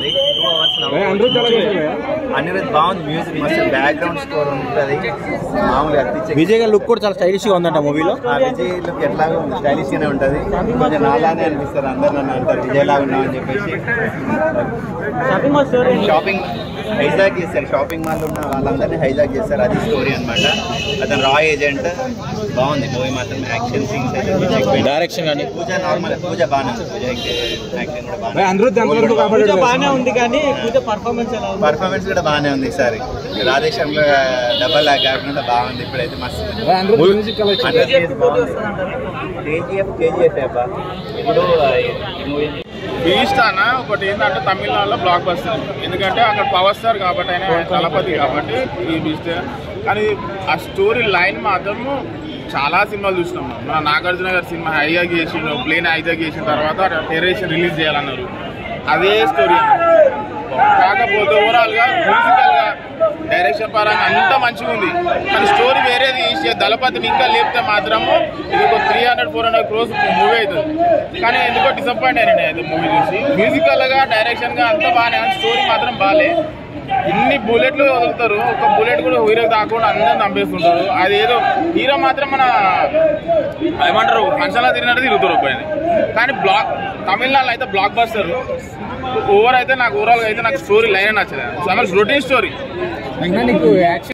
బాగుంది two hours Anirudh బాగుంది music మస్తు బ్యాక్గ్రౌండ్ స్కోర్ ఉంటుంది మామూలుగా అనిపించే విజయ్ గారి లుక్ కూడా చాలా స్టైలిష్ గా ఉందంట మూవీలో ఆ విజయ్ లుక్ ఎట్లాగో ఉంది స్టైలిష్ గానే ఉంటది కొంచెం నాలానే అనిపిస్తారు అందరు నన్ను అంటారు విజయ్ లాగా ఉన్నావు అని చెప్పేసి షాపింగ్ హైజాక్ చేస్తారు షాపింగ్ మాల్ ఉన్న వాళ్ళందరినీ హైజాక్ చేస్తారు అది స్టోరీ అన్నమాట అతను రా ఏజెంట్ బాగుంది మూవీ మాత్రం యాక్షన్ సీన్స్ అయితే డైరెక్షన్ కానీ పూజ నార్మల్ పూజ బాగానే ఉంది పూజ యాక్షన్ కూడా బాగానే అనిరుద్ధ్ ఎంతవరకు కాపాడాడు బాగానే ఉంది కానీ పూజ పర్ఫార్మెన్స్ ఎలా ఉంది పర్ఫార్మెన్స్ కూడా బాగానే ఉంది ఈసారి రాధేశ్యామ్లో డబల్ కాకుండా బాగుంది ఇప్పుడైతే మస్తు కేజీఎఫ్ కేజీఎఫ్ అబ్బా ఇప్పుడు ఈ మూవీ బీస్ట్ అన్న ఒకటి ఏంటంటే తమిళనాడులో బ్లాక్ బస్టర్ ఎందుకంటే అక్కడ పవర్ స్టార్ కాబట్టి ఆయన దళపతి కాబట్టి ఈ బీస్ట్ కానీ ఆ స్టోరీ లైన్ మాత్రము చాలా సినిమాలు చూసినాం మనం. మన నాగార్జున గారి సినిమా హైజాక్ చేసిండు ప్లేన్ హైజాక్ చేసిన తర్వాత టెరేషన్ రిలీజ్ చేయాలన్నారు అదే స్టోరీ కాకపోతే ఓవరాల్గా మ్యూజికల్గా డైరెక్షన్ పరంగా అంతా మంచిగా ఉంది కానీ స్టోరీ వేరేది ఈ దళపతిని ఇంకా లేపితే మాత్రము ఇది ఒక three hundred four hundred crores movie అవుతుంది కానీ ఎందుకో డిసప్పాయింట్ అయినా అయితే మూవీ చూసి మ్యూజికల్గా డైరెక్షన్గా అంతా బాగానే స్టోరీ మాత్రం బాగాలే ఇన్ని బుల్లెట్లు వదులుతారు ఒక బుల్లెట్ కూడా హీరోకి దాకుండా అందరూ చంపేస్తుంటారు అది ఏదో హీరో మాత్రం మన ఏమంటారు ఫంక్షన్లో తిరిగినట్టు తిరుగుతారు పైన కానీ బ్లాక్ తమిళనాడులో అయితే బ్లాక్ బస్టర్ ఓవర్ అయితే నాకు ఓవరాల్గా అయితే నాకు స్టోరీ లైన్ నచ్చలేదు రొటీన్ స్టోరీ నీకు